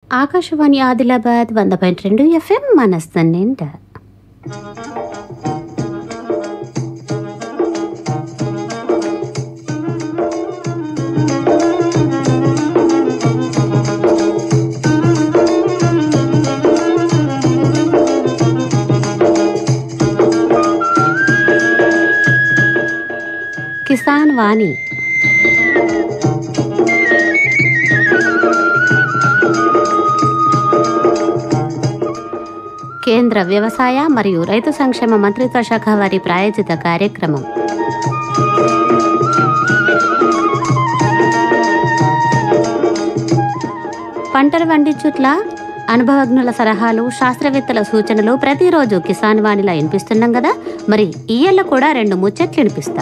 ఆకాశవాణి ఆదిలాబాద్ వంద పాయింట్ రెండు ఎఫ్ఎం మనస్తన్ నిండా కిసాన్ వాణి కేంద్ర వ్యవసాయ మరియు రైతు సంక్షేమ మంత్రిత్వ శాఖ వారి ప్రాయోజిత కార్యక్రమం పంటలు పండించుట్ల అనుభవజ్ఞుల సలహాలు శాస్త్రవేత్తల సూచనలు ప్రతిరోజు కిసాన్ వాణిలా వినిపిస్తున్నాం కదా మరి ఇయ్యల్లో కూడా రెండు ముచ్చట్లు వినిపిస్తా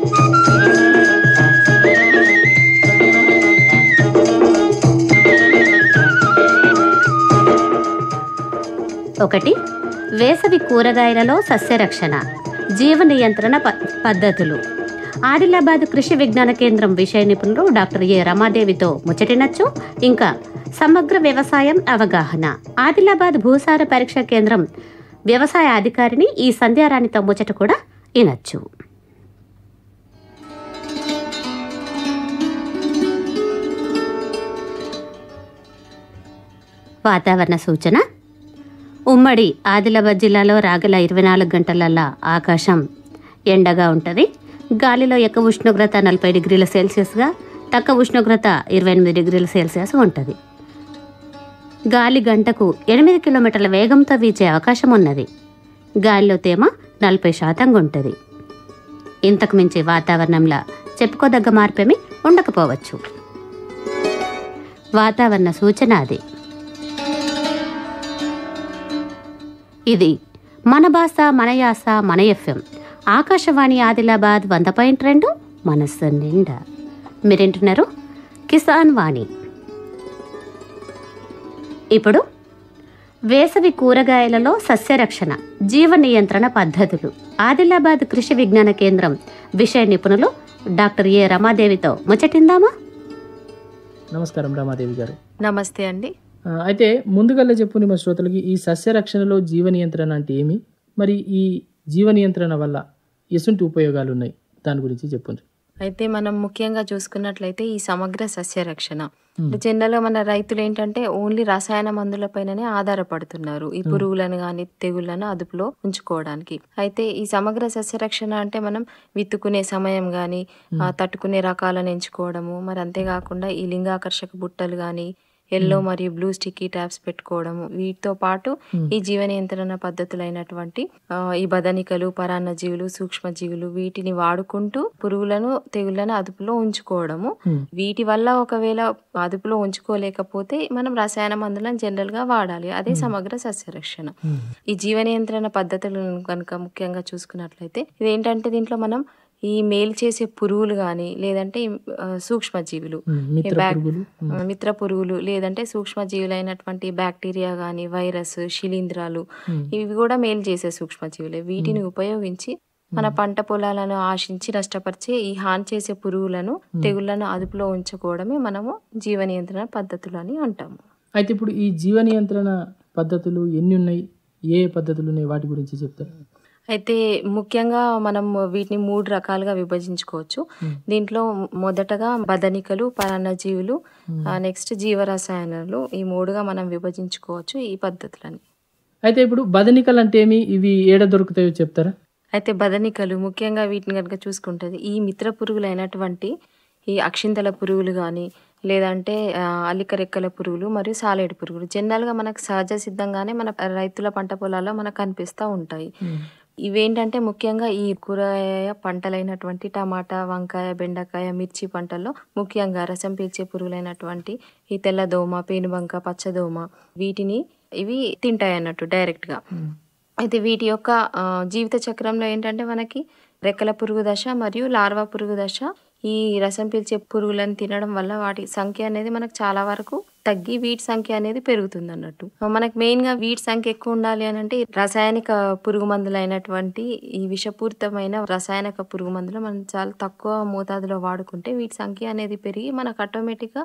ఒకటి వేసవి కూరగాయలలో సస్యరక్షణ జీవ నియంత్రణ ప- పద్ధతులు ఆదిలాబాద్ కృషి విజ్ఞాన కేంద్రం విషయ నిపుణులు డాక్టర్ ఏ రమాదేవితో ముచ్చటినచ్చు ఇంకా సమగ్ర వ్యవసాయం అవగాహన ఆదిలాబాద్ భూసార పరీక్ష కేంద్రం వ్యవసాయ అధికారిని ఈ సంధ్యారాణితో ముచ్చట కూడా వినొచ్చు వాతావరణ సూచన ఉమ్మడి ఆదిలాబాద్ జిల్లాలో రాగల ఇరవై నాలుగు గంటలల్లా ఆకాశం ఎండగా ఉంటుంది గాలిలో ఎక్కువ ఉష్ణోగ్రత నలభై డిగ్రీల సెల్సియస్గా తక్కువ ఉష్ణోగ్రత ఇరవై ఎనిమిది డిగ్రీల సెల్సియస్ ఉంటుంది గాలి గంటకు ఎనిమిది కిలోమీటర్ల వేగంతో వీచే అవకాశం ఉన్నది గాలిలో తేమ నలభై శాతంగా ఉంటుంది ఇంతకు మించి వాతావరణంలో చెప్పుకోదగ్గ మార్పేమి ఉండకపోవచ్చు వాతావరణ సూచన అది ఇది మన భాష మన యాస మన ఎఫ్ఎం ఆకాశవాణి ఆదిలాబాద్ వంద పాయింట్ రెండు మనస్సు నిండా మీరేంటున్నారు కిసాన్ వాణి ఇప్పుడు వేసవి కూరగాయలలో సస్యరక్షణ జీవ నియంత్రణ పద్ధతులు ఆదిలాబాద్ కృషి విజ్ఞాన కేంద్రం విషయ నిపుణులు డాక్టర్ ఏ రమాదేవితో ముచ్చటిందామా నమస్కారం రామాదేవి గారు నమస్తే అండి ఆ, అయితే ముందుగల్లా చెప్పు మా శ్రోతలకి ఈ సస్య రక్షణలో జీవ నియంత్రణ అంటే ఏమి మరి ఈ జీవ నియంత్రణ వల్ల ఎసుంటి ఉపయోగాలు ఉన్నాయి దాని గురించి చెప్పండి అయితే మనం ముఖ్యంగా చూసుకున్నట్లయితే ఈ సమగ్ర సస్య రక్షణ జనరల్ గా మన రైతులు ఏంటంటే ఓన్లీ రసాయన మందులపైననే ఆధారపడుతున్నారు ఈ పురుగులను కానీ తెగుళ్లను అదుపులో ఉంచుకోవడానికి అయితే ఈ సమగ్ర సస్య రక్షణ అంటే మనం విత్తుకునే సమయం కానీ తట్టుకునే రకాలను ఎంచుకోవడము మరి అంతేకాకుండా ఈ లింగాకర్షక బుట్టలు కానీ ఎల్లో మరియు బ్లూ స్టిక్కీ ట్యాబ్స్ పెట్టుకోవడము వీటితో పాటు ఈ జీవ నియంత్రణ పద్ధతులైనటువంటి ఆ, ఈ బదనికలు పరాన్న జీవులు సూక్ష్మ జీవులు వీటిని వాడుకుంటూ పురుగులను తెగుళ్లను అదుపులో ఉంచుకోవడము వీటి వల్ల ఒకవేళ అదుపులో ఉంచుకోలేకపోతే మనం రసాయన మందులను జనరల్ గా వాడాలి అదే సమగ్ర సస్యరక్షణ ఈ జీవ నియంత్రణ పద్ధతులను కనుక ముఖ్యంగా చూసుకున్నట్లయితే ఇదేంటంటే దీంట్లో మనం ఈ మేలు చేసే పురుగులు కానీ లేదంటే ఈ, ఆ, సూక్ష్మ జీవులు మిత్ర ఈ బ్యాక్- పురుగులు ఆ, మిత్ర పురుగులు లేదంటే సూక్ష్మ జీవులైనటువంటి బ్యాక్టీరియా కానీ వైరస్ శిలీంధ్రాలు ఇవి కూడా మేలు చేసే సూక్ష్మ జీవులే వీటిని ఉపయోగించి మన పంట పొలాలను ఆశించి నష్టపరిచే ఈ హాని చేసే పురుగులను తెగుళ్లను అదుపులో ఉంచుకోవడమే మనము జీవ నియంత్రణ పద్ధతులు అని అంటాము అయితే ఇప్పుడు ఈ జీవ నియంత్రణ పద్ధతులు ఎన్ని ఉన్నాయి ఏ ఏ పద్ధతులు ఉన్నాయి వాటి గురించి చెప్తారు అయితే ముఖ్యంగా మనం వీటిని మూడు రకాలుగా విభజించుకోవచ్చు దీంట్లో మొదటగా బదనికలు పరాన్నజీవులు నెక్స్ట్ జీవరసాయనాలు ఈ మూడుగా మనం విభజించుకోవచ్చు ఈ పద్ధతులని అయితే ఇప్పుడు బదనికలు అంటే ఏమి ఇవి ఏడ దొరుకుతాయో చెప్తారా అయితే బదనికలు ముఖ్యంగా వీటిని కనుక చూసుకుంటుంది ఈ మిత్ర పురుగులైనటువంటి ఈ అక్షింతల పురుగులు కానీ లేదంటే ఆ, అల్లిక రెక్కల పురుగులు మరియు సాలేడు పురుగులు జనరల్గా మనకు సహజ సిద్ధంగానే మన రైతుల పంట పొలాల్లో మనకు కనిపిస్తూ ఉంటాయి ఇవేంటంటే ముఖ్యంగా ఈ కూరగాయ పంటలైనటువంటి టమాటా వంకాయ బెండకాయ మిర్చి పంటల్లో ముఖ్యంగా రసం పీల్చే పురుగులైనటువంటి ఈ తెల్లదోమ పేనుబంక పచ్చదోమ వీటిని ఇవి తింటాయి అన్నట్టు డైరెక్ట్ గా అయితే వీటి యొక్క ఆ, జీవిత చక్రంలో ఏంటంటే మనకి రెక్కల పురుగు దశ మరియు లార్వా పురుగు దశ ఈ రసం పీల్చే పురుగులను తినడం వల్ల వాటి సంఖ్య అనేది మనకు చాలా వరకు తగ్గి వీటి సంఖ్య అనేది పెరుగుతుంది అన్నట్టు మనకు మెయిన్ గా వీటి సంఖ్య ఎక్కువ ఉండాలి అని అంటే ఈ రసాయనిక పురుగు మందులు అయినటువంటి ఈ విషపూరితమైన రసాయనిక పురుగు మందులు మనం చాలా తక్కువ మోతాదులో వాడుకుంటే వీటి సంఖ్య అనేది పెరిగి మనకు ఆటోమేటిక్ గా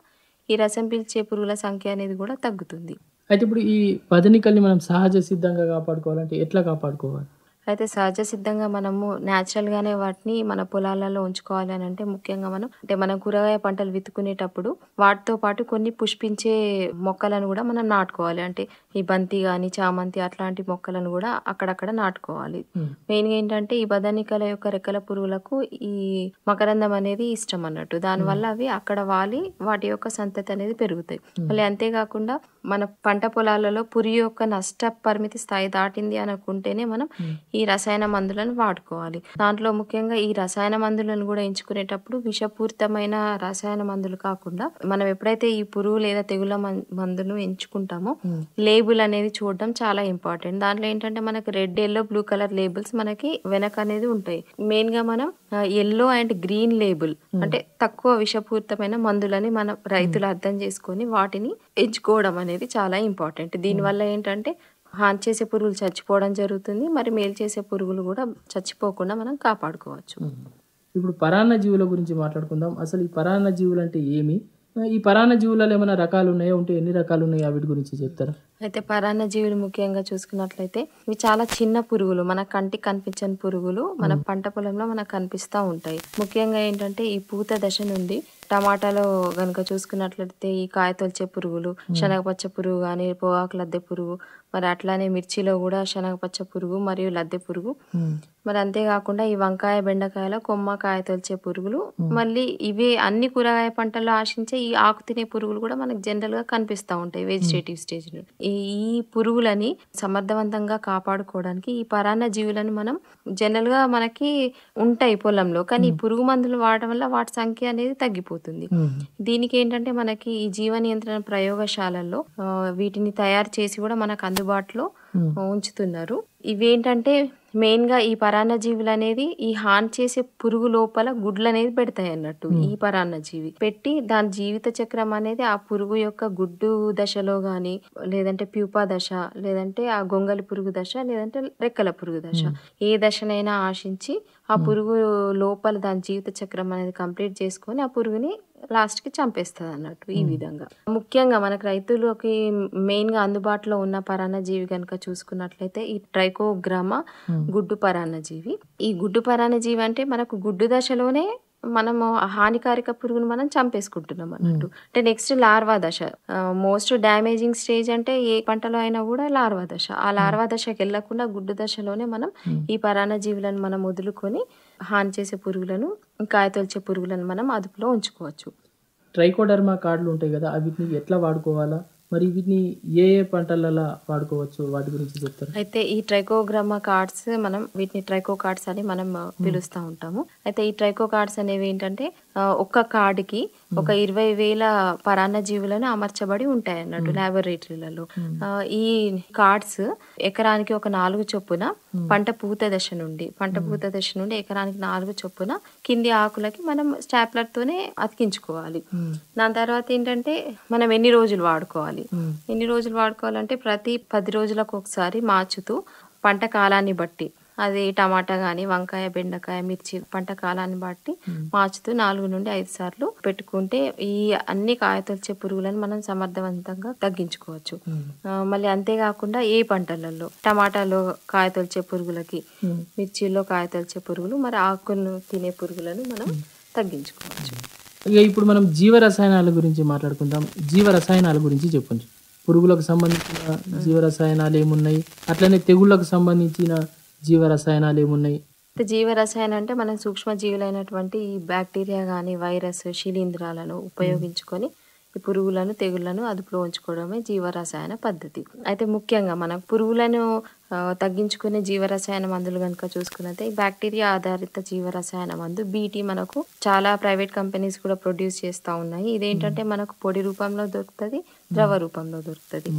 ఈ రసం పీల్చే పురుగుల సంఖ్య అనేది కూడా తగ్గుతుంది అయితే ఇప్పుడు ఈ బదనికల్ని మనం సహజ సిద్ధంగా కాపాడుకోవాలంటే ఎట్లా కాపాడుకోవాలి అయితే సహజ సిద్ధంగా మనము natural గానే వాటిని మన పొలాలలో ఉంచుకోవాలి అని అంటే ముఖ్యంగా మనం అంటే మనం కూరగాయ పంటలు విత్తుకునేటప్పుడు వాటితో పాటు కొన్ని పుష్పించే మొక్కలను కూడా మనం నాటుకోవాలి అంటే ఈ బంతి కానీ చామంతి అట్లాంటి మొక్కలను కూడా అక్కడక్కడ నాటుకోవాలి Hmm. మెయిన్గా ఏంటంటే ఈ బదనికల యొక్క రెక్కల పురుగులకు ఈ మకరందం అనేది ఇష్టం అన్నట్టు దానివల్ల అవి అక్కడ వాలి వాటి యొక్క సంతతి అనేది పెరుగుతాయి మళ్ళీ అంతేకాకుండా మన పంట పొలాలలో పురి యొక్క నష్ట పరిమితి స్థాయి దాటింది అనుకుంటేనే మనం ఈ రసాయన మందులను వాడుకోవాలి దాంట్లో ముఖ్యంగా ఈ రసాయన మందులను కూడా ఎంచుకునేటప్పుడు విషపూరితమైన రసాయన మందులు కాకుండా మనం ఎప్పుడైతే ఈ పురుగు లేదా తెగుల మం- మందులు ఎంచుకుంటామో లేబుల్ అనేది చూడడం చాలా ఇంపార్టెంట్ దాంట్లో ఏంటంటే మనకి red yellow blue colour labels మనకి వెనక అనేది ఉంటాయి మెయిన్ గా మనం ఎల్లో అండ్ గ్రీన్ లేబుల్ అంటే తక్కువ విషపూరితమైన మందులని మన రైతులు అర్థం చేసుకొని వాటిని ఎంచుకోవడం అనేది చాలా ఇంపార్టెంట్ దీనివల్ల ఏంటంటే హాని చేసే పురుగులు చచ్చిపోవడం జరుగుతుంది మరి మేలు చేసే పురుగులు కూడా చచ్చిపోకుండా మనం కాపాడుకోవచ్చు ఇప్పుడు పరాన్న జీవుల గురించి మాట్లాడుకుందాం అసలు ఈ పరాన్న జీవులు అంటే ఏమి ఈ పరాన్న జీవులలో ఏమైనా రకాలు ఉన్నాయో ఉంటే ఎన్ని రకాలు ఉన్నాయో వీటి గురించి చెప్తారా అయితే పరాన్న జీవులు ముఖ్యంగా చూసుకున్నట్లయితే ఇవి చాలా చిన్న పురుగులు మన కంటికి కనిపించని పురుగులు మన పంట పొలంలో మనకు కనిపిస్తూ ఉంటాయి ముఖ్యంగా ఏంటంటే ఈ పూత దశ నుండి టమాటాలో గనుక చూసుకున్నట్లయితే ఈ కాయ తొలిచే పురుగులు శనగపచ్చ పురుగు కానీ పొగాకు లద్దె పురుగు మరి అట్లానే మిర్చిలో కూడా శనగపచ్చ పురుగు మరియు లద్దె పురుగు మరి అంతేకాకుండా ఈ వంకాయ బెండకాయల కొమ్మ కాయ తొలిచే పురుగులు మళ్ళీ ఇవే అన్ని కూరగాయ పంటల్లో ఆశించే ఈ ఆకు తినే పురుగులు కూడా మనకు జనరల్ గా కనిపిస్తూ ఉంటాయి వెజిటేటివ్ స్టేజ్ లో ఈ ఈ పురుగులని సమర్థవంతంగా కాపాడుకోవడానికి ఈ పరాన్న జీవులను మనం జనరల్ గా మనకి ఉంటాయి పొలంలో కానీ ఈ పురుగు మందులు వాడడం వల్ల వాటి సంఖ్య అనేది తగ్గిపోతుంది దీనికి ఏంటంటే మనకి ఈ జీవ నియంత్రణ ప్రయోగశాలల్లో ఆ, వీటిని తయారు చేసి కూడా మనకు అందుబాటులో ఉంచుతున్నారు ఇవేంటంటే మెయిన్ గా ఈ పరాన్న జీవులు అనేది ఈ హాని చేసే పురుగు లోపల గుడ్లు అనేది పెడతాయి అన్నట్టు ఈ పరాన్న జీవి పెట్టి దాని జీవిత చక్రం అనేది ఆ పురుగు యొక్క గుడ్డు దశలో గాని లేదంటే ప్యూపా దశ లేదంటే ఆ గొంగలి పురుగు దశ లేదంటే రెక్కల పురుగు దశ ఏ దశనైనా ఆశించి ఆ పురుగు లోపల దాని జీవిత చక్రం అనేది కంప్లీట్ చేసుకొని ఆ పురుగుని లాస్ట్ కి చంపేస్తుంది అన్నట్టు ఈ విధంగా ముఖ్యంగా మనకు రైతులకి మెయిన్ గా అందుబాటులో ఉన్న పరాన్న జీవి కనుక చూసుకున్నట్లయితే ఈ ట్రైకోగ్రామా గుడ్డు పరాన్న జీవి ఈ గుడ్డు పరాన్న జీవి అంటే మనకు గుడ్డు దశలోనే మనము ఆ హానికారక పురుగును మనం చంపేసుకుంటున్నాం అన్నట్టు అంటే నెక్స్ట్ లార్వా దశ మోస్ట్ డ్యామేజింగ్ స్టేజ్ అంటే ఏ పంటలో అయినా కూడా లార్వా దశ ఆ లార్వా దశకి వెళ్లకుండా గుడ్డు దశలోనే మనం ఈ పరాన్న జీవులను మనం వదులుకొని హాని చేసే పురుగులను కాయతొలిచే పురుగులను మనం అదుపులో ఉంచుకోవచ్చు ట్రైకోడర్మా కార్డులు ఉంటాయి కదా అవి వీటిని ఎట్లా వాడుకోవాలా మరి వీటిని ఏ ఏ పంటలలో వాడుకోవచ్చు వాటి గురించి చెప్తారా అయితే ఈ ట్రైకోగ్రామా కార్డ్స్ మనం వీటిని ట్రైకో కార్డ్స్ అని మనం ఆ, పిలుస్తూ ఉంటాము అయితే ఈ ట్రైకో కార్డ్స్ అనేవి ఏంటంటే ఆ, ఒక్క కార్డుకి ఒక ఇరవై వేల పరాన్న జీవులను అమర్చబడి ఉంటాయి అన్నట్టు లాబొరేటరీలలో ఆ, ఈ కార్డ్స్ ఎకరానికి ఒక నాలుగు చొప్పున పంట పూత దశ నుండి పంట పూత దశ నుండి ఎకరానికి నాలుగు చొప్పున కింది ఆకులకి మనం స్టాప్లర్ తోనే అతికించుకోవాలి దాని తర్వాత ఏంటంటే మనం ఎన్ని రోజులు వాడుకోవాలి ఎన్ని రోజులు వాడుకోవాలంటే ప్రతి పది రోజులకు ఒకసారి మార్చుతూ పంట కాలాన్ని బట్టి అది టమాటా గాని వంకాయ బెండకాయ మిర్చి పంట కాలాన్ని బట్టి మార్చుతూ నాలుగు నుండి ఐదు సార్లు పెట్టుకుంటే ఈ అన్ని కాయతొలిచే పురుగులను మనం సమర్థవంతంగా తగ్గించుకోవచ్చు ఆ, మళ్ళీ అంతేకాకుండా ఏ పంటలలో టమాటాలో కాయతొలిచే పురుగులకి మిర్చిలో కాయతొలిచే పురుగులు మరి ఆకులను తినే పురుగులను మనం తగ్గించుకోవచ్చు ఇక ఇప్పుడు మనం జీవ రసాయనాల గురించి మాట్లాడుకుందాం జీవ రసాయనాల గురించి చెప్పండి పురుగులకు సంబంధించిన జీవ రసాయనాలు ఏమున్నాయి అట్లనే తెగుళ్ళకు సంబంధించిన జీవ రసాయనాలు ఏమున్నాయి అయితే జీవ రసాయనం అంటే మనం సూక్ష్మ జీవులైనటువంటి ఈ బ్యాక్టీరియా కానీ వైరస్ శిలీంధ్రాలను ఉపయోగించుకొని ఈ పురుగులను తెగుళ్లను అదుపులో ఉంచుకోవడమే జీవరసాయన పద్ధతి అయితే ముఖ్యంగా మనం పురుగులను ఆ, తగ్గించుకునే జీవరసాయన మందులు కనుక చూసుకున్నట్టే ఈ బ్యాక్టీరియా ఆధారిత జీవరసాయన మందు బీటీ మనకు చాలా ప్రైవేట్ కంపెనీస్ కూడా ప్రొడ్యూస్ చేస్తూ ఉన్నాయి ఇదేంటంటే మనకు పొడి రూపంలో దొరుకుతుంది ద్రవ రూపంలో దొరుకుతుంది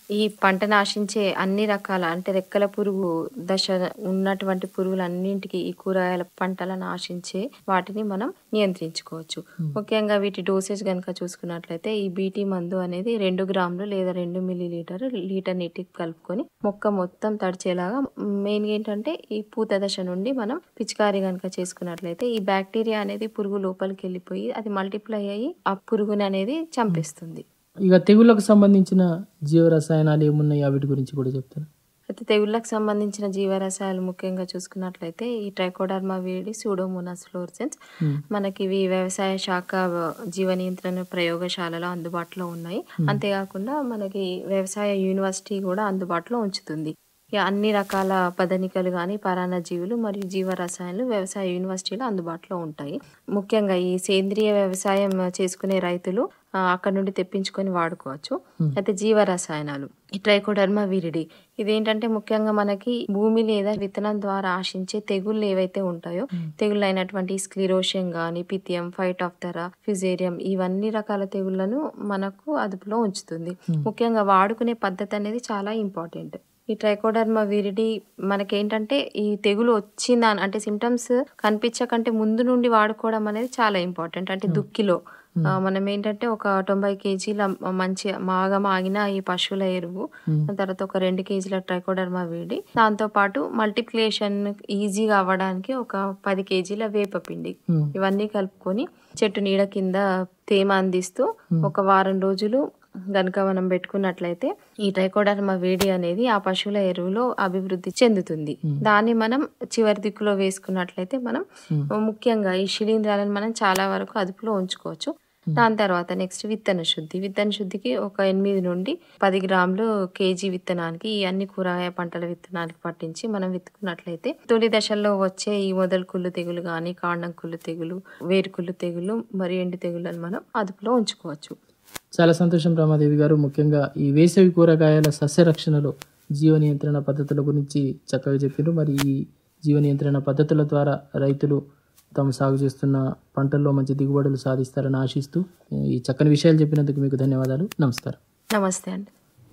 ఈ పంటను ఆశించే అన్ని రకాల అంటే రెక్కల పురుగు దశ ఉన్నటువంటి పురుగులన్నింటికి ఈ కూరగాయల పంటలను ఆశించే వాటిని మనం నియంత్రించుకోవచ్చు ముఖ్యంగా వీటి డోసేజ్ కనుక చూసుకున్నట్లయితే ఈ బీటీ మందు అనేది రెండు గ్రాములు లేదా రెండు మిల్లీ లీటర్ లీటర్ నీటికి కలుపుకొని మొక్క మొత్తం తడిచేలాగా మెయిన్ ఏంటంటే ఈ పూత దశ నుండి మనం పిచికారీ కనుక చేసుకున్నట్లయితే ఈ బ్యాక్టీరియా అనేది పురుగు లోపలికి వెళ్ళిపోయి అది మల్టిప్లై అయ్యి ఆ పురుగుని అనేది చంపేస్తుంది ఇక తెగుళ్ళకు సంబంధించిన జీవరసాయనాలు ఏమున్నాయి వీటి గురించి కూడా చెప్తారు అయితే తెగుళ్ళకు సంబంధించిన జీవరసాయనాలు ముఖ్యంగా చూసుకున్నట్లయితే ఈ ట్రైకోడర్మా వేడి సూడోమోనాస్ ఫ్లోర్సెన్స్ మనకి ఇవి వ్యవసాయ శాఖ జీవ నియంత్రణ ప్రయోగశాలలో అందుబాటులో ఉన్నాయి అంతేకాకుండా మనకి వ్యవసాయ యూనివర్సిటీ కూడా అందుబాటులో ఉంచుతుంది ఇక అన్ని రకాల పదనికలు కానీ పరాన్నజీవులు మరియు జీవ రసాయనాలు వ్యవసాయ యూనివర్సిటీలో అందుబాటులో ఉంటాయి ముఖ్యంగా ఈ సేంద్రియ వ్యవసాయం చేసుకునే రైతులు ఆ, అక్కడ నుండి తెప్పించుకొని వాడుకోవచ్చు అయితే జీవ రసాయనాలు ఈ ట్రైకోడర్మా విరిడి ఇదేంటంటే ముఖ్యంగా మనకి భూమి లేదా విత్తనం ద్వారా ఆశించే తెగుళ్ళు ఏవైతే ఉంటాయో తెగుళ్ళు అయినటువంటి స్క్లిరోషియం గాని pythium phytophthora fusarium ఇవన్నీ రకాల తెగుళ్లను మనకు అదుపులో ఉంచుతుంది ముఖ్యంగా వాడుకునే పద్ధతి అనేది చాలా ఇంపార్టెంట్ ఈ ట్రైకోడర్మా విరిడి మనకేంటంటే ఈ తెగులు వచ్చిందా అంటే సిమ్టమ్స్ కనిపించకంటే ముందు నుండి వాడుకోవడం అనేది చాలా ఇంపార్టెంట్ అంటే దుక్కిలో ఆ, మనం ఏంటంటే ఒక తొంభై కేజీల మంచి మాగా మాగిన ఈ పశువుల ఎరువు తర్వాత ఒక రెండు కేజీల ట్రైకోడర్మా వేడి దాంతో పాటు మల్టిప్లికేషన్ ఈజీగా అవ్వడానికి ఒక పది కేజీల వేపపిండి ఇవన్నీ కలుపుకొని చెట్టు నీడ కింద తేమ అందిస్తూ ఒక వారం రోజులు గనుక మనం పెట్టుకున్నట్లయితే ఈ ట్రైకోడర్మా వేడి అనేది ఆ పశువుల ఎరువులో అభివృద్ధి చెందుతుంది దాన్ని మనం చివరి దిక్కులో వేసుకున్నట్లయితే మనం ముఖ్యంగా ఈ శిలీంధ్రాలను మనం చాలా వరకు అదుపులో ఉంచుకోవచ్చు దాని తర్వాత నెక్స్ట్ విత్తన శుద్ధి విత్తన శుద్ధికి ఒక ఎనిమిది నుండి పది గ్రాములు కేజీ విత్తనానికి ఈ అన్ని కూరగాయ పంటల విత్తనానికి పట్టించి మనం విత్తుకున్నట్లయితే తొలి దశల్లో వచ్చే ఈ మొదలు కుళ్ళు తెగులు కానీ కాండం కుళ్ళు తెగులు వేరుకుళ్ళు తెగులు మరియు ఎండు తెగులను మనం అదుపులో ఉంచుకోవచ్చు చాలా సంతోషం రామాదేవి గారు ముఖ్యంగా ఈ వేసవి కూరగాయల సస్యరక్షణలో జీవ నియంత్రణ పద్ధతుల గురించి చక్కగా చెప్పారు మరి ఈ జీవ నియంత్రణ పద్ధతుల ద్వారా రైతులు తాము సాగు చేస్తున్న పంటల్లో మంచి దిగుబడులు సాధిస్తారని ఆశిస్తూ ఈ చక్కని విషయాలు చెప్పినందుకు మీకు ధన్యవాదాలు నమస్కారం నమస్తే అండి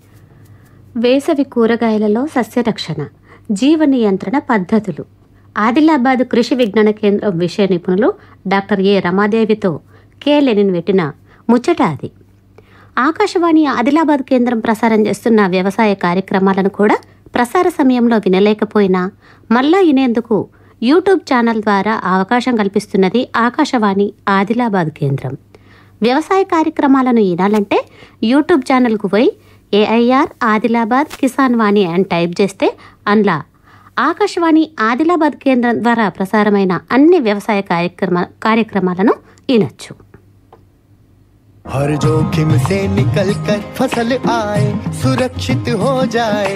వేసవి కూరగాయలలో సస్యరక్షణ జీవ నియంత్రణ పద్ధతులు ఆదిలాబాద్ కృషి విజ్ఞాన కేంద్రం విషయ నిపుణులు డాక్టర్ ఏ రమాదేవితో కె లెనిన్ పెట్టిన ముచ్చట అది ఆకాశవాణి ఆదిలాబాద్ కేంద్రం ప్రసారం చేస్తున్న వ్యవసాయ కార్యక్రమాలను కూడా ప్రసార సమయంలో వినలేకపోయినా మళ్ళా వినేందుకు యూట్యూబ్ ఛానల్ ద్వారా అవకాశం కల్పిస్తున్నది ఆకాశవాణి ఆదిలాబాద్ కేంద్రం వ్యవసాయ కార్యక్రమాలను వినాలంటే యూట్యూబ్ ఛానల్కు పోయి ఏఐఆర్ ఆదిలాబాద్ కిసాన్ వాణి అని టైప్ చేస్తే అందులో ఆకాశవాణి ఆదిలాబాద్ కేంద్రం ద్వారా ప్రసారమైన అన్ని వ్యవసాయ కార్యక్రమ కార్యక్రమాలను వినొచ్చు हर जोखिम से निकल कर फसल आए सुरक्षित हो जाए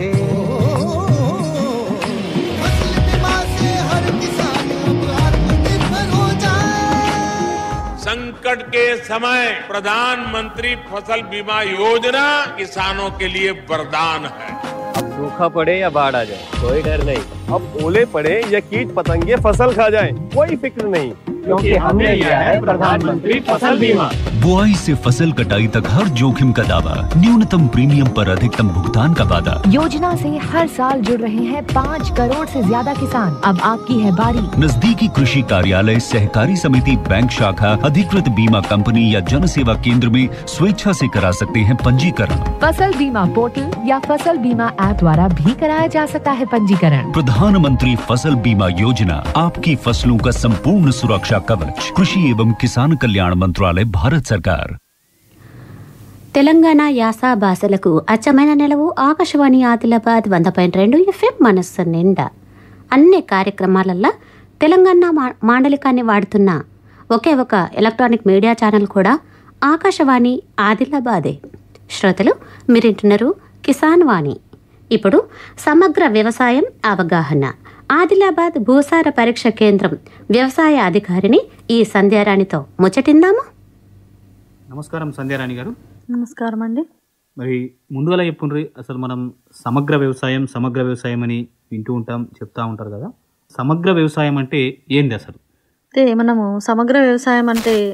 फसल बीमा से हर किसान अब आत्मनिर्भर हो जाए संकट के समय प्रधानमंत्री फसल बीमा योजना किसानों के लिए वरदान है अब सूखा पड़े या बाढ़ आ जाए कोई डर नहीं अब ओले पड़े या कीट पतंगे फसल खा जाए कोई फिक्र नहीं क्योंकि हमने लिया है प्रधानमंत्री फसल बीमा बुआई से फसल कटाई तक हर जोखिम का दावा न्यूनतम प्रीमियम पर अधिकतम भुगतान का वादा योजना से हर साल जुड़ रहे हैं पाँच करोड़ से ज्यादा किसान अब आपकी है बारी नजदीकी कृषि कार्यालय सहकारी समिति बैंक शाखा अधिकृत बीमा कंपनी या जन सेवा केंद्र में स्वेच्छा से करा सकते हैं पंजीकरण फसल बीमा पोर्टल या फसल बीमा ऐप द्वारा भी कराया जा सकता है पंजीकरण प्रधानमंत्री फसल बीमा योजना आपकी फसलों का संपूर्ण सुरक्षा कवच कृषि एवं किसान कल्याण मंत्रालय भारत सरकार తెలంగాణ యాస భాషలకు అచ్చమైన నిలవు ఆకాశవాణి ఆదిలాబాద్ వంద పాయింట్ రెండు ఎఫ్ఎం మనస్సు నిండా అన్ని కార్యక్రమాలల్లో తెలంగాణ మా మాండలికాన్ని వాడుతున్న ఒకే ఒక ఎలక్ట్రానిక్ మీడియా ఛానల్ కూడా ఆకాశవాణి ఆదిలాబాదే శ్రోతలు మీరింటున్నారు కిసాన్ వాణి ఇప్పుడు సమగ్ర వ్యవసాయం అవగాహన ఆదిలాబాద్ భూసార పరీక్ష కేంద్రం వ్యవసాయ అధికారిని ఈ సంధ్యారాణితో ముచ్చటిందామా నమస్కారం సంధ్యారాణి గారు నమస్కారం అండి మరి ముందుగా చెప్పుండ్రి అసలు మనం సమగ్ర వ్యవసాయం సమగ్ర వ్యవసాయం అని వింటూ ఉంటాం చెప్తా ఉంటారు కదా సమగ్ర వ్యవసాయం అంటే ఏంది అసలు అయితే మనము సమగ్ర వ్యవసాయం అంటే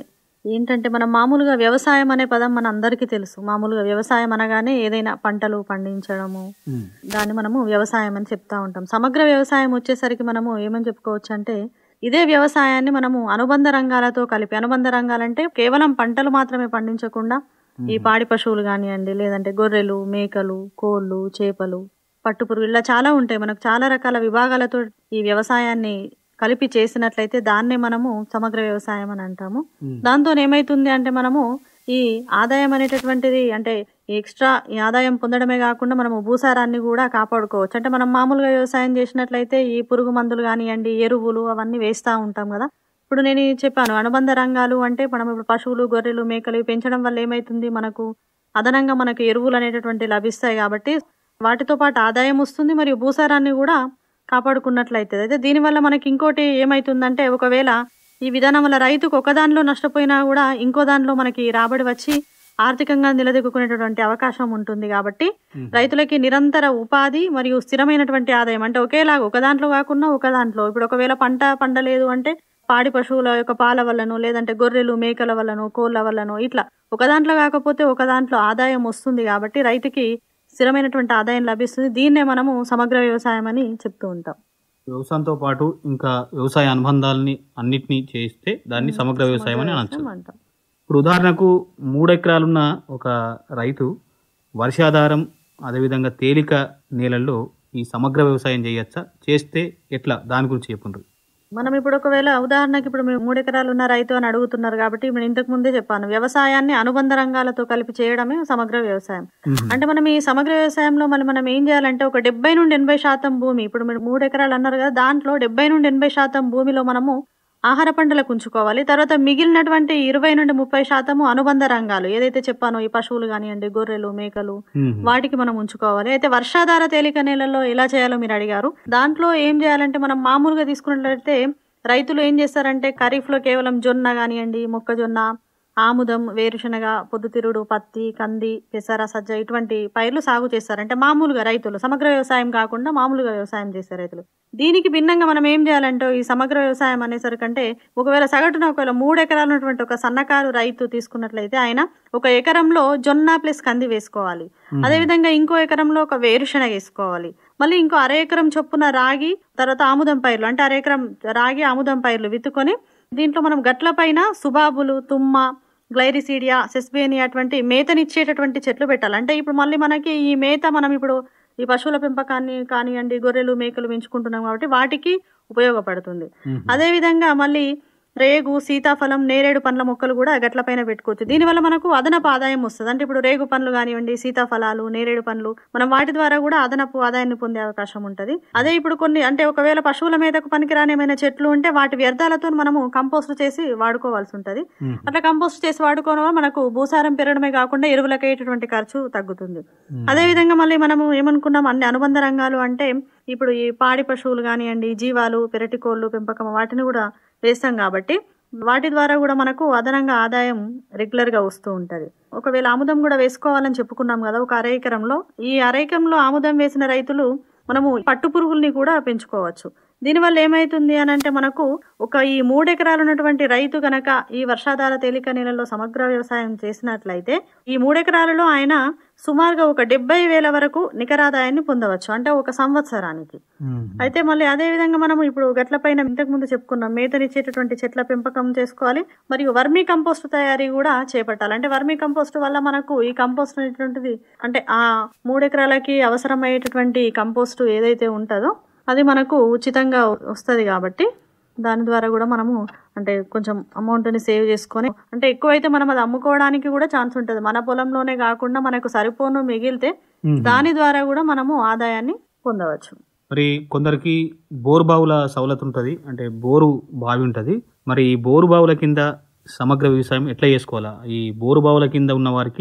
ఏంటంటే మనం మామూలుగా వ్యవసాయం అనే పదం మన అందరికీ తెలుసు మామూలుగా వ్యవసాయం అనగానే ఏదైనా పంటలు పండించడము దాన్ని మనము వ్యవసాయం అని చెప్తా ఉంటాం సమగ్ర వ్యవసాయం వచ్చేసరికి మనము ఏమని చెప్పుకోవచ్చు అంటే ఇదే వ్యవసాయాన్ని మనము అనుబంధ రంగాలతో కలిపి అనుబంధ రంగాలంటే కేవలం పంటలు మాత్రమే పండించకుండా ఈ పాడి పశువులు కానివ్వండి లేదంటే గొర్రెలు మేకలు కోళ్ళు చేపలు పట్టుపురుగు ఇలా చాలా ఉంటాయి మనకు చాలా రకాల విభాగాలతో ఈ వ్యవసాయాన్ని కలిపి చేసినట్లయితే దాన్నే మనము సమగ్ర వ్యవసాయం అని అంటాము దాంతో ఏమైతుంది అంటే మనము ఈ ఆదాయం అనేటటువంటిది అంటే ఎక్స్ట్రా ఈ ఆదాయం పొందడమే కాకుండా మనము భూసారాన్ని కూడా కాపాడుకోవచ్చు అంటే మనం మామూలుగా వ్యవసాయం చేసినట్లయితే ఈ పురుగు మందులు కానివ్వండి ఎరువులు అవన్నీ వేస్తూ ఉంటాం కదా ఇప్పుడు నేను చెప్పాను అనుబంధ రంగాలు అంటే మనం ఇప్పుడు పశువులు గొర్రెలు మేకలు ఇవి పెంచడం వల్ల ఏమైతుంది మనకు అదనంగా మనకు ఎరువులు అనేటటువంటి లభిస్తాయి కాబట్టి వాటితో పాటు ఆదాయం వస్తుంది మరియు భూసారాన్ని కూడా కాపాడుకున్నట్లయితే అయితే దీనివల్ల మనకి ఇంకోటి ఏమైతుందంటే ఒకవేళ ఈ విధానం వల్ల రైతుకు ఒక దానిలో నష్టపోయినా కూడా ఇంకో దానిలో మనకి రాబడి వచ్చి ఆర్థికంగా నిలదొక్కునేటటువంటి అవకాశం ఉంటుంది కాబట్టి రైతులకి నిరంతర ఉపాధి మరియు స్థిరమైనటువంటి ఆదాయం అంటే ఒకేలాగా ఒక దాంట్లో కాకుండా ఒక దాంట్లో ఇప్పుడు ఒకవేళ పంట పండలేదు అంటే పాడి పశువుల యొక్క పాల వల్లనో లేదంటే గొర్రెలు మేకల వల్లనో కోళ్ళ వల్లనో ఇట్లా ఒక దాంట్లో కాకపోతే ఒక దాంట్లో ఆదాయం వస్తుంది కాబట్టి రైతుకి స్థిరమైనటువంటి ఆదాయం లభిస్తుంది దీన్నే మనము సమగ్ర వ్యవసాయం అని చెప్తూ ఉంటాం వ్యవసాయంతో పాటు ఇంకా వ్యవసాయ అనుబంధాలని అన్నిటినీ చేస్తే దాన్ని సమగ్ర వ్యవసాయం అని అనొచ్చు అంటాం ఇప్పుడు ఉదాహరణకు మూడు ఎకరాలున్న ఒక రైతు వర్షాధారం అదేవిధంగా తేలిక నేలల్లో ఈ సమగ్ర వ్యవసాయం చేయొచ్చా చేస్తే ఎట్లా దాని గురించి చెప్పుండ్రు మనం ఇప్పుడు ఒకవేళ ఉదాహరణకి ఇప్పుడు మీరు మూడు ఎకరాలు ఉన్న రైతు అని అడుగుతున్నారు కాబట్టి ఇప్పుడు ఇంతకు ముందే చెప్పాను వ్యవసాయాన్ని అనుబంధ రంగాలతో కలిపి చేయడమే సమగ్ర వ్యవసాయం అంటే మనం ఈ సమగ్ర వ్యవసాయంలో మళ్ళీ మనం ఏం చేయాలంటే ఒక డెబ్బై నుండి ఎనభై శాతం భూమి ఇప్పుడు మీరు మూడు ఎకరాలు అన్నారు కదా దాంట్లో డెబ్బై నుండి ఎనభై శాతం భూమిలో మనము ఆహార పంటలకు ఉంచుకోవాలి తర్వాత మిగిలినటువంటి ఇరవై నుండి ముప్పై శాతము అనుబంధ రంగాలు ఏదైతే చెప్పానో ఈ పశువులు కానివ్వండి గొర్రెలు మేకలు వాటికి మనం ఉంచుకోవాలి అయితే వర్షాధార తేలిక నేలల్లో ఎలా చేయాలో మీరు అడిగారు దాంట్లో ఏం చేయాలంటే మనం మామూలుగా తీసుకున్నట్లయితే రైతులు ఏం చేస్తారంటే ఖరీఫ్లో కేవలం జొన్న కానివ్వండి మొక్కజొన్న ఆముదం వేరుశనగ పొద్దుతిరుడు పత్తి కంది పెసర సజ్జ ఇటువంటి పైర్లు సాగు చేస్తారు అంటే మామూలుగా రైతులు సమగ్ర వ్యవసాయం కాకుండా మామూలుగా వ్యవసాయం చేసే రైతులు దీనికి భిన్నంగా మనం ఏం చేయాలంటే ఈ సమగ్ర వ్యవసాయం అనేసరికంటే ఒకవేళ సగటున ఒకవేళ మూడు ఎకరాలు ఉన్నటువంటి ఒక సన్నకారు రైతు తీసుకున్నట్లయితే ఆయన ఒక ఎకరంలో జొన్న ప్లస్ కంది వేసుకోవాలి అదేవిధంగా ఇంకో ఎకరంలో ఒక వేరుశనగ వేసుకోవాలి మళ్ళీ ఇంకో అర ఎకరం చొప్పున రాగి తర్వాత ఆముదం పైర్లు అంటే అర ఎకరం రాగి ఆముదం పైర్లు విత్తుకొని దీంట్లో మనం గట్ల పైన సుబాబులు తుమ్మ గ్లైరిసీడియా సెస్బేనియా అటువంటి మేతనిచ్చేటటువంటి చెట్లు పెట్టాలి అంటే ఇప్పుడు మళ్ళీ మనకి ఈ మేత మనం ఇప్పుడు ఈ పశువుల పెంపకాన్ని కానివ్వండి గొర్రెలు మేకలు పెంచుకుంటున్నాం కాబట్టి వాటికి ఉపయోగపడుతుంది అదేవిధంగా మళ్ళీ రేగు సీతాఫలం నేరేడు పండ్ల మొక్కలు కూడా గట్లపైన పెట్టుకోవచ్చు దీనివల్ల మనకు అదనపు ఆదాయం వస్తుంది అంటే ఇప్పుడు రేగు పండ్లు కానివ్వండి సీతాఫలాలు నేరేడు పండ్లు మనం వాటి ద్వారా కూడా అదనపు ఆదాయాన్ని పొందే అవకాశం ఉంటుంది అదే ఇప్పుడు కొన్ని అంటే ఒకవేళ పశువుల మీదకు పనికిరాని ఏమైనా చెట్లు ఉంటే వాటి వ్యర్థాలతో మనము కంపోస్ట్ చేసి వాడుకోవాల్సి ఉంటుంది అట్లా కంపోస్ట్ చేసి వాడుకోవడం వల్ల మనకు భూసారం పెరగడమే కాకుండా ఎరువులకు అయ్యేటటువంటి ఖర్చు తగ్గుతుంది అదే విధంగా మళ్ళీ మనము ఏమనుకున్నాం అన్ని అనుబంధ రంగాలు అంటే ఇప్పుడు ఈ పాడి పశువులు కానివ్వండి జీవాలు పెరటి కోళ్ళు పెంపకం వాటిని కూడా వేస్తాం కాబట్టి వాటి ద్వారా కూడా మనకు అదనంగా ఆదాయం రెగ్యులర్గా వస్తూ ఉంటుంది ఒకవేళ ఆముదం కూడా వేసుకోవాలని చెప్పుకున్నాం కదా ఒక అర ఎకరంలో ఈ అర ఎకరంలో ఆముదం వేసిన రైతులు మనము పట్టు పురుగుల్ని కూడా పెంచుకోవచ్చు దీనివల్ల ఏమైతుంది అని అంటే మనకు ఒక ఈ మూడు ఎకరాలు ఉన్నటువంటి రైతు గనక ఈ వర్షాధార తేలిక నేలలో సమగ్ర వ్యవసాయం చేసినట్లయితే ఈ మూడు ఎకరాలలో ఆయన సుమారుగా ఒక డెబ్బై వేల వరకు నికరాదాయాన్ని పొందవచ్చు అంటే ఒక సంవత్సరానికి అయితే మళ్ళీ అదే విధంగా మనం ఇప్పుడు గట్ల పైన ఇంతకు ముందు చెప్పుకున్నాం మేతనిచ్చేటటువంటి చెట్ల పెంపకం చేసుకోవాలి మరియు వర్మీ కంపోస్ట్ తయారీ కూడా చేపట్టాలి అంటే వర్మీ కంపోస్ట్ వల్ల మనకు ఈ కంపోస్ట్ అనేటువంటిది అంటే ఆ మూడు ఎకరాలకి అవసరమయ్యేటటువంటి కంపోస్ట్ ఏదైతే ఉంటుందో అది మనకు ఉచితంగా వస్తుంది కాబట్టి దాని ద్వారా కూడా మనము అంటే కొంచెం అమౌంట్ని సేవ్ చేసుకొని అంటే ఎక్కువైతే మనం అది అమ్ముకోవడానికి కూడా ఛాన్స్ ఉంటుంది మన పొలంలోనే కాకుండా మనకు సరిపోను మిగిలితే దాని ద్వారా కూడా మనము ఆదాయాన్ని పొందవచ్చు మరి కొందరికి బోరు బావుల సవలతు ఉంటుంది అంటే బోరు బావి ఉంటుంది మరి ఈ బోరు బావుల కింద సమగ్ర వ్యవసాయం ఎట్లా చేసుకోవాలా ఈ బోరు బావుల కింద ఉన్న వారికి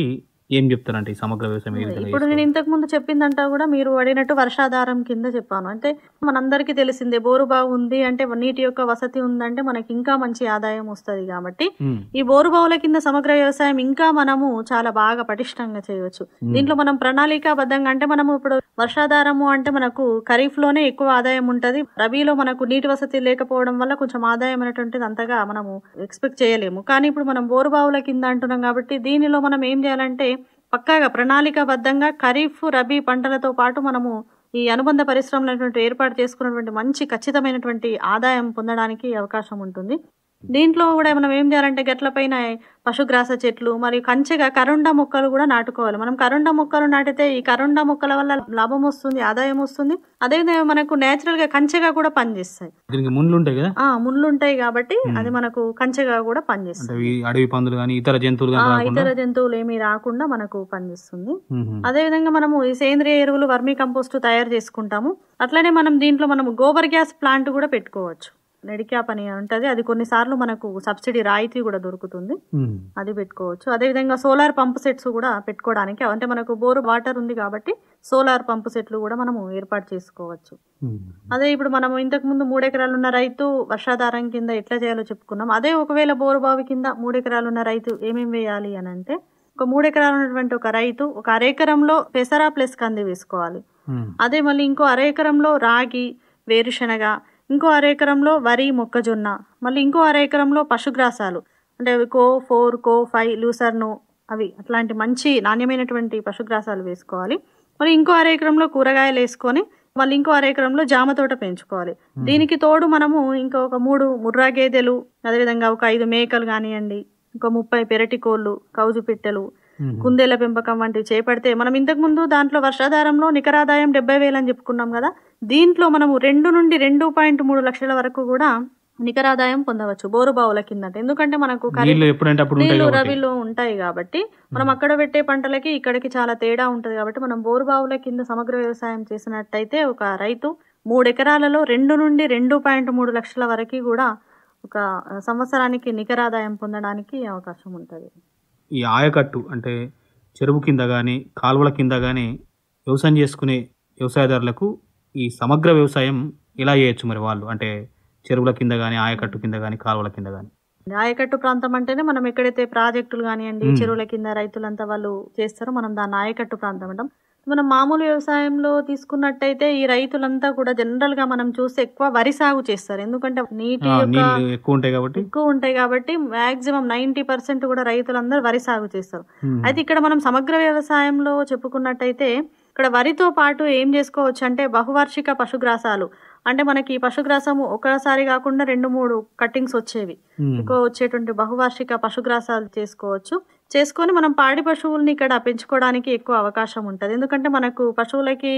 ఏం చెప్తారంటే ఈ సమగ్ర వ్యవసాయం ఏ విధంగా ఇప్పుడు నేను ఇంతకు ముందు చెప్పిందంటా కూడా మీరు అడిగినట్టు వర్షాధారం కింద చెప్పాను అంటే మనందరికీ తెలిసిందే బోరు బావి ఉంది అంటే నీటి యొక్క వసతి ఉందంటే మనకి ఇంకా మంచి ఆదాయం వస్తది కాబట్టి ఈ బోరు బావుల కింద సమగ్ర వ్యవసాయం ఇంకా మనము చాలా బాగా పటిష్టంగా చేయవచ్చు దీంట్లో మనం ప్రణాళికాబద్ధంగా అంటే మనము ఇప్పుడు వర్షాధారము అంటే మనకు ఖరీఫ్ లోనే ఎక్కువ ఆదాయం ఉంటది రబీలో మనకు నీటి వసతి లేకపోవడం వల్ల కొంచెం ఆదాయం అనేటువంటిది అంతగా మనము ఎక్స్పెక్ట్ చేయలేము కానీ ఇప్పుడు మనం బోరు బావుల కింద అంటున్నాం కాబట్టి దీనిలో మనం ఏం చేయాలంటే పక్కాగా ప్రణాళికాబద్ధంగా ఖరీఫ్ రబీ పంటలతో పాటు మనము ఈ అనుబంధ పరిశ్రమలు ఏర్పాటు చేసుకున్నటువంటి మంచి ఖచ్చితమైనటువంటి ఆదాయం పొందడానికి అవకాశం ఉంటుంది దీంట్లో కూడా మనం ఏం చేయాలంటే గట్ల పైన పశుగ్రాస చెట్లు మరియు కంచెగా కరుండ మొక్కలు కూడా నాటుకోవాలి మనం కరుండ మొక్కలు నాటితే ఈ కరుండ మొక్కల వల్ల లాభం వస్తుంది ఆదాయం వస్తుంది అదేవిధంగా మనకు నేచురల్ గా కంచెగా కూడా పనిచేస్తాయి దీనికి ముండ్లు ఉంటాయి కదా ఆ ముళ్ళు ఉంటాయి కాబట్టి అది మనకు కంచెగా కూడా పనిచేస్తుంది అంటే ఈ అడవి పందులు కానీ ఇతర జంతువులు ఆ, కానీ రాకుండా ఇతర జంతువులు ఏమీ రాకుండా మనకు పనిచేస్తుంది మ్మ్. అదే విధంగా మనము ఈ సేంద్రియ ఎరువులు వర్మీ కంపోస్ట్ తయారు చేసుకుంటాము అట్లనే మనం దీంట్లో మనం గోబర్ గ్యాస్ ప్లాంట్ కూడా పెట్టుకోవచ్చు నెడిక్యాప్ అని ఉంటది అది కొన్నిసార్లు మనకు సబ్సిడీ రాయితీ కూడా దొరుకుతుంది మ్మ్. అది పెట్టుకోవచ్చు అదే విధంగా సోలార్ పంప్ సెట్స్ కూడా పెట్టుకోవడానికి అంటే మనకు బోరు వాటర్ ఉంది కాబట్టి సోలార్ పంప్ సెట్లు కూడా మనము ఏర్పాటు చేసుకోవచ్చు మ్మ్. అదే ఇప్పుడు మనం ఇంతకు ముందు మూడు ఎకరాలు ఉన్న రైతు వర్షాధారం కింద ఎట్లా చేయాలో చెప్పుకున్నాం అదే ఒకవేళ బోరు బావి కింద మూడు ఎకరాలు ఉన్న రైతు ఏమేమి వేయాలి అని అంటే ఒక మూడు ఎకరాలు ఉన్నటువంటి ఒక రైతు ఒక అరెకరంలో పెసరా ప్లస్ కంది వేసుకోవాలి మ్మ్. అదే మళ్ళీ ఇంకో అరెకరంలో రాగి వేరుశనగ ఇంకో అరెకరంలో వరి మొక్కజొన్న మళ్ళీ ఇంకో అరెకరంలో పశుగ్రాసాలు అంటే అవి కో ఫోర్ కో ఫైవ్ లూసర్ను అవి అట్లాంటి మంచి నాణ్యమైనటువంటి పశుగ్రాసాలు వేసుకోవాలి మరి ఇంకో అరెకరంలో కూరగాయలు వేసుకొని మళ్ళీ ఇంకో అరెకరంలో జామ తోట పెంచుకోవాలి దీనికి తోడు మనము ఇంకొక మూడు ముర్రా గేదెలు అదేవిధంగా ఒక ఐదు మేకలు కానివ్వండి ఇంకో ముప్పై పెరటి కోళ్ళు కౌజు పిట్టెలు కుందేళ్ల పెంపకం వంటివి చేపడితే మనం ఇంతకు ముందు దాంట్లో వర్షాధారంలో నికరాదాయం డెబ్బై వేలు అని చెప్పుకున్నాం కదా దీంట్లో మనము రెండు నుండి రెండు పాయింట్ మూడు లక్షల వరకు కూడా నికరాదాయం పొందవచ్చు బోరు బావుల కింద ఎందుకంటే మనకు ఖరీఫ్ నీళ్లు ఎప్పుడంటే అప్పుడు ఉంటాయి నీళ్లు కాబట్టి రబీలో ఉంటాయి కాబట్టి మనం అక్కడ పెట్టే పంటలకి ఇక్కడికి చాలా తేడా ఉంటది కాబట్టి మనం బోరు బావుల కింద సమగ్ర వ్యవసాయం చేసినట్టయితే ఒక రైతు మూడు ఎకరాలలో రెండు నుండి రెండు పాయింట్ మూడు లక్షల వరకు కూడా ఒక సంవత్సరానికి నికరాదాయం పొందడానికి అవకాశం ఉంటుంది ఈ ఆయకట్టు అంటే చెరువు కింద కానీ కాలువల కింద కానీ వ్యవసాయం చేసుకునే వ్యవసాయదారులకు ఈ సమగ్ర వ్యవసాయం ఎలా చేయొచ్చు మరి వాళ్ళు అంటే చెరువుల కింద కానీ ఆయకట్టు కింద కానీ కాలువల కింద కానీ ఆయకట్టు ప్రాంతం అంటేనే మనం ఎక్కడైతే ప్రాజెక్టులు కానివ్వండి మ్మ్. చెరువుల కింద రైతులంతా వాళ్ళు చేస్తారో మనం దాన్ని ఆయకట్టు ప్రాంతం అంటాం మనం మామూలు వ్యవసాయంలో తీసుకున్నట్టయితే ఈ రైతులంతా కూడా జనరల్ గా మనం చూస్తే ఎక్కువ వరి సాగు చేస్తారు ఎందుకంటే నీటి ఆ, యొక్క నీళ్లు ఎక్కువ ఉంటాయి కాబట్టి ఎక్కువ ఉంటాయి కాబట్టి మాక్సిమం నైన్టీ పర్సెంట్ కూడా రైతులందరూ వరి సాగు చేస్తారు మ్మ్. అయితే ఇక్కడ మనం సమగ్ర వ్యవసాయంలో చెప్పుకున్నట్టయితే ఇక్కడ వరితో పాటు ఏం చేసుకోవచ్చు అంటే బహువార్షిక పశుగ్రాసాలు అంటే మనకి ఈ పశుగ్రాసము ఒకసారి కాకుండా రెండు మూడు కట్టింగ్స్ వచ్చేవి మ్మ్. ఎక్కువ వచ్చేటువంటి బహువార్షిక పశుగ్రాసాలు చేసుకోవచ్చు చేసుకొని మనం పాడి పశువుల్ని ఇక్కడ పెంచుకోవడానికి ఎక్కువ అవకాశం ఉంటుంది ఎందుకంటే మనకు పశువులకి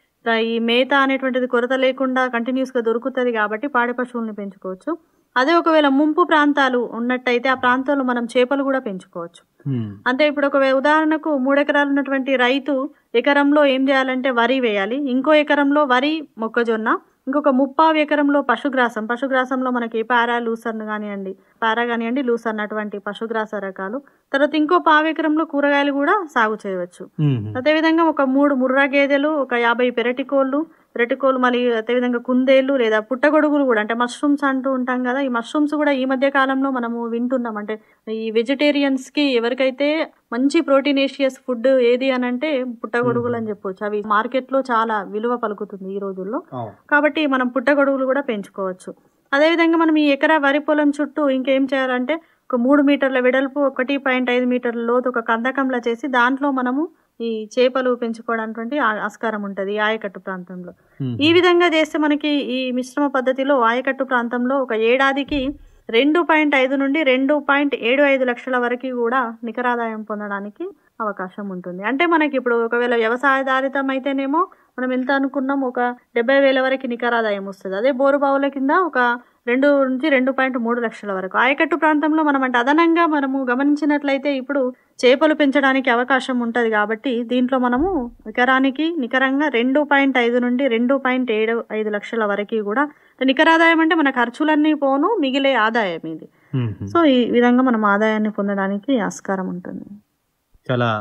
ఈ మేత అనేటువంటిది కొరత లేకుండా కంటిన్యూస్ గా దొరుకుతుంది కాబట్టి పాడి పశువుల్ని పెంచుకోవచ్చు అదే ఒకవేళ ముంపు ప్రాంతాలు ఉన్నట్టయితే ఆ ప్రాంతంలో మనం చేపలు కూడా పెంచుకోవచ్చు మ్మ్. అంటే ఇప్పుడు ఒక ఉదాహరణకు మూడు ఎకరాలు ఉన్నటువంటి రైతు ఎకరంలో ఏం చేయాలంటే వరి వేయాలి ఇంకో ఎకరంలో వరి మొక్కజొన్న ఇంకొక ముప్పావు ఎకరంలో పశుగ్రాసం పశుగ్రాసంలో మనకి పారా లూసర్న్ కానివ్వండి పారా కానివ్వండి లూసర్న్ అటువంటి పశుగ్రాస రకాలు తర్వాత ఇంకో పావు ఎకరంలో కూరగాయలు కూడా సాగు చేయవచ్చు మ్మ్. అదేవిధంగా ఒక మూడు ముర్రా గేదెలు ఒక యాభై పెరటి కోళ్ళు పెరటి కోళ్ళు మళ్ళీ అదేవిధంగా కుందేళ్ళు లేదా పుట్టగొడుగులు కూడా అంటే మష్రూమ్స్ అంటూ ఉంటాం కదా ఈ మష్రూమ్స్ కూడా ఈ మధ్య కాలంలో మనము వింటున్నాం అంటే ఈ వెజిటేరియన్స్ కి ఎవరికైతే మంచి ప్రోటీనేషియస్ ఫుడ్ ఏది అని అంటే పుట్టగొడుగులు అని చెప్పొచ్చు అవి మార్కెట్ లో చాలా విలువ పలుకుతుంది ఈ రోజుల్లో కాబట్టి మనం పుట్టగొడుగులు కూడా పెంచుకోవచ్చు అదేవిధంగా మనం ఈ ఎకరా వరి పొలం చుట్టూ ఇంకేం చేయాలంటే ఒక మూడు మీటర్ల వెడల్పు ఒకటి పాయింట్ ఐదు మీటర్ల లోతు ఒక కందకంలా చేసి దాంట్లో మనము ఈ చేపలు పెంచుకోవడానికి ఆ- ఆస్కారం ఉంటుంది ఈ ఆయకట్టు ప్రాంతంలో ఈ విధంగా చేస్తే మనకి ఈ మిశ్రమ పద్ధతిలో ఆయకట్టు ప్రాంతంలో ఒక ఏడాదికి రెండు పాయింట్ ఐదు నుండి రెండు పాయింట్ ఏడు ఐదు లక్షల వరకు కూడా నికరాదాయం పొందడానికి అవకాశం ఉంటుంది అంటే మనకి ఇప్పుడు ఒకవేళ వ్యవసాయధారితం అయితేనేమో మనం ఎంత అనుకున్నాం ఒక డెబ్బై వేల వరకు నికరాదాయం వస్తుంది అదే బోరు బావుల కింద ఒక రెండు నుంచి రెండు పాయింట్ మూడు లక్షల వరకు ఆయకట్టు ప్రాంతంలో మనం అంటే అదనంగా మనము గమనించినట్లయితే ఇప్పుడు చేపలు పెంచడానికి అవకాశం ఉంటుంది కాబట్టి దీంట్లో మనము ఎకరానికి నికరంగా రెండు పాయింట్ ఐదు నుండి రెండు పాయింట్ ఏడు ఐదు లక్షల వరకు కూడా నికరాదాయం అంటే మన ఖర్చులన్నీ పోను మిగిలే ఆదాయం ఇది మ్మ్. సో ఈ విధంగా మనం ఆదాయాన్ని పొందడానికి ఆస్కారం ఉంటుంది చాలా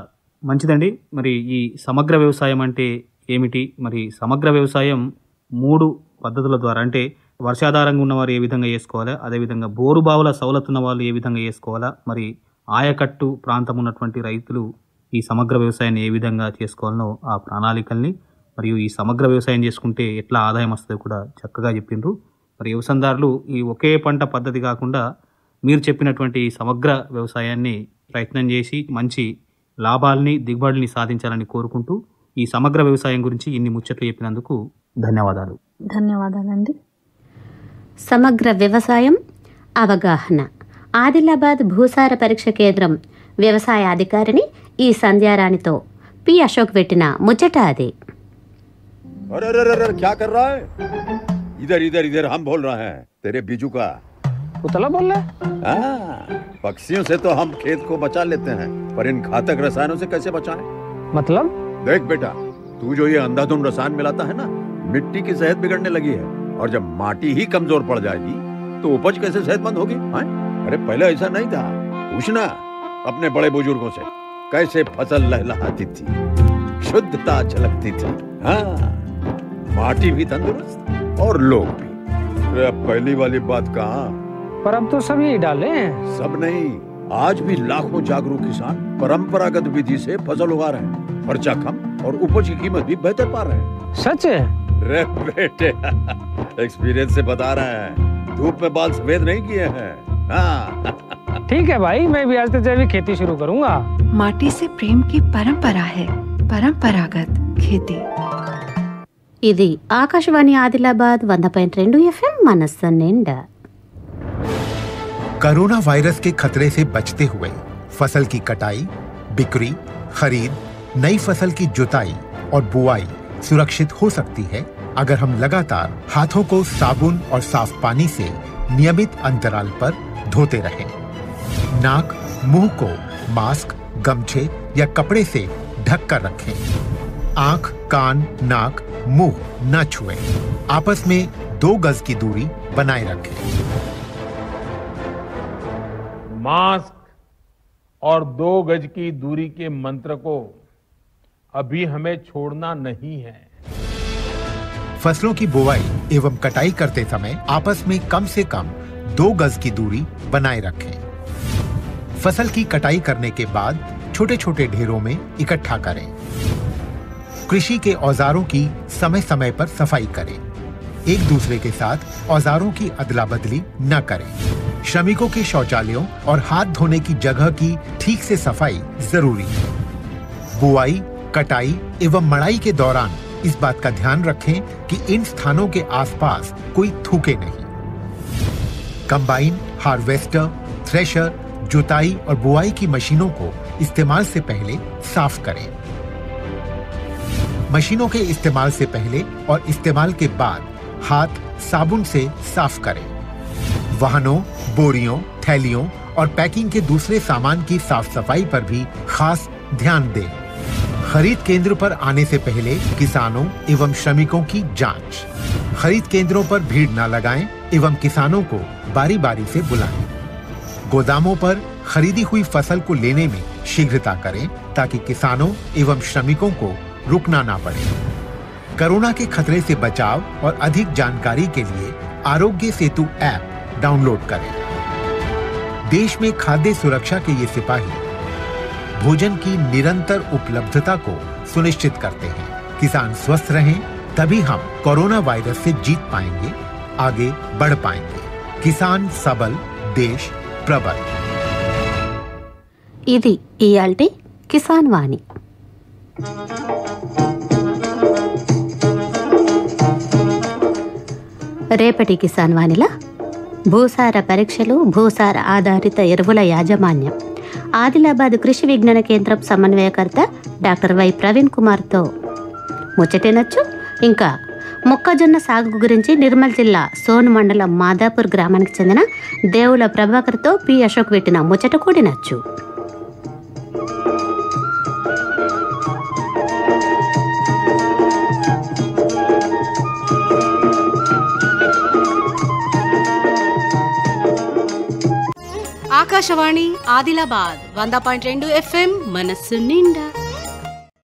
మంచిదండి మరి ఈ సమగ్ర వ్యవసాయం అంటే ఏమిటి మరి సమగ్ర వ్యవసాయం మూడు పద్ధతుల ద్వారా అంటే వర్షాధారంగా ఉన్నవారు ఏ విధంగా చేసుకోవాలా అదేవిధంగా బోరు బావుల సవలతు ఉన్న వాళ్ళు ఏ విధంగా చేసుకోవాలా మరి ఆయకట్టు ప్రాంతం ఉన్నటువంటి రైతులు ఈ సమగ్ర వ్యవసాయాన్ని ఏ విధంగా చేసుకోవాలనో ఆ ప్రణాళికల్ని మరియు ఈ సమగ్ర వ్యవసాయం చేసుకుంటే ఎట్లా ఆదాయం వస్తుందో కూడా చక్కగా చెప్పిండ్రు మరి వ్యవసాయదారులు ఈ ఒకే పంట పద్ధతి కాకుండా మీరు చెప్పినటువంటి ఈ సమగ్ర వ్యవసాయాన్ని ప్రయత్నం చేసి మంచి లాభాల్ని దిగుబడుల్ని సాధించాలని కోరుకుంటూ ఈ సమగ్ర వ్యవసాయం గురించి ఇన్ని ముచ్చట్లు చెప్పినందుకు ధన్యవాదాలు ధన్యవాదాలండి సమగ్ర వ్యవసాయం అవగాహన ఆదిలాబాద్ భూసార పరీక్ష కేంద్రం వ్యవసాయ అధికారిని ఈ సంధ్యారాణితో పి అశోక్ పెట్టిన ముచ్చట అది अरे अरे अरे अरे, क्या कर रहा है इधर इधर इधर हम बोल रहे हैं तेरे बीजू का उतला बोल रहा हाँ, पक्षियों से तो हम खेत को बचा लेते हैं पर इन घातक रसायनों से कैसे बचाएं? मतलब देख बेटा तू जो ये अंधाधुंध रसायन मिलाता है ना मिट्टी की सेहत बिगड़ने लगी है और जब माटी ही कमजोर पड़ जाएगी तो उपज कैसे सेहतमंद होगी हाँ? अरे पहले ऐसा नहीं था पूछना अपने बड़े बुजुर्गों से कैसे फसल लहलहाती थी शुद्धता झलकती थी हाँ माटी भी तंदुरुस्त और लोग भी अरे अब पहली वाली बात कहाँ पर अब तो सब यही डाले हैं सब नहीं आज भी लाखों जागरूक किसान परंपरागत विधि से फसल उगा रहे हैं खर्चा कम और उपज की कीमत भी बेहतर पा रहे हैं सच है रे बेटे एक्सपीरियंस से बता रहे हैं धूप में बाल सफेद नहीं किए हैं हाँ ठीक है भाई मैं भी आज से जैविक खेती शुरू करूंगा माटी से प्रेम की परंपरा है परंपरागत खेती ఇది ఆకాశవాణి ఆదిలాబాద్ వంద పాయింట్ రెండు ఎఫ్ఎం మనస్సు నిండా कोरोना वायरस के खतरे से बचते हुए फसल की कटाई बिक्री खरीद नई फसल की जुताई और बुआई सुरक्षित हो सकती है अगर हम लगातार हाथों को साबुन और साफ पानी से नियमित अंतराल पर धोते रहें। नाक मुंह को मास्क गमछे या कपड़े से ढक कर रखें आंख कान नाक मुंह न छुएं। आपस में दो गज की दूरी बनाए रखें मास्क और दो गज की दूरी के मंत्र को अभी हमें छोड़ना नहीं है फसलों की बुवाई एवं कटाई करते समय आपस में कम से कम दो गज की दूरी बनाए रखें फसल की कटाई करने के बाद छोटे छोटे ढेरों में इकट्ठा करें कृषि के औजारों की समय समय पर सफाई करें एक दूसरे के साथ औजारों की अदला बदली न करें श्रमिकों के शौचालयों और हाथ धोने की जगह की ठीक से सफाई जरूरी है बुआई कटाई एवं मड़ाई के दौरान इस बात का ध्यान रखें कि इन स्थानों के आसपास कोई थूके नहीं कंबाइन हार्वेस्टर थ्रेशर जुताई और बुआई की मशीनों को इस्तेमाल से पहले साफ करें मशीनों के इस्तेमाल से पहले और इस्तेमाल के बाद हाथ साबुन से साफ करें वाहनों बोरियों थैलियों और पैकिंग के दूसरे सामान की साफ सफाई पर भी खास ध्यान दें खरीद केंद्र पर आने से पहले किसानों एवं श्रमिकों की जांच खरीद केंद्रों पर भीड़ न लगाएं एवं किसानों को बारी बारी से बुलाएं गोदामों पर खरीदी हुई फसल को लेने में शीघ्रता करें ताकि किसानों एवं श्रमिकों को रुकना ना पड़े कोरोना के खतरे से बचाव और अधिक जानकारी के लिए आरोग्य सेतु ऐप डाउनलोड करें देश में खाद्य सुरक्षा के ये सिपाही भोजन की निरंतर उपलब्धता को सुनिश्चित करते हैं किसान स्वस्थ रहें तभी हम कोरोना वायरस से जीत पाएंगे आगे बढ़ पाएंगे किसान सबल देश प्रबल ఇది ఇయాల్టి కిసాన్ వాణి రేపటి కిసాన్ వాణిలా భూసార పరీక్షలు భూసార ఆధారిత ఎరువుల యాజమాన్యం ఆదిలాబాద్ కృషి విజ్ఞాన కేంద్రం సమన్వయకర్త డాక్టర్ వై ప్రవీణ్ కుమార్తో ముచ్చటేనొచ్చు ఇంకా మొక్కజొన్న సాగు గురించి నిర్మల్ జిల్లా సోన్ మండలం మాదాపూర్ గ్రామానికి చెందిన దేవుల ప్రభాకర్తో పి అశోక్ పెట్టిన ముచ్చట కూడినచ్చు ఆకాశవాణి ఆదిలాబాద్ వంద పాయింట్ రెండు ఎఫ్ఎం మనస్సు నిండా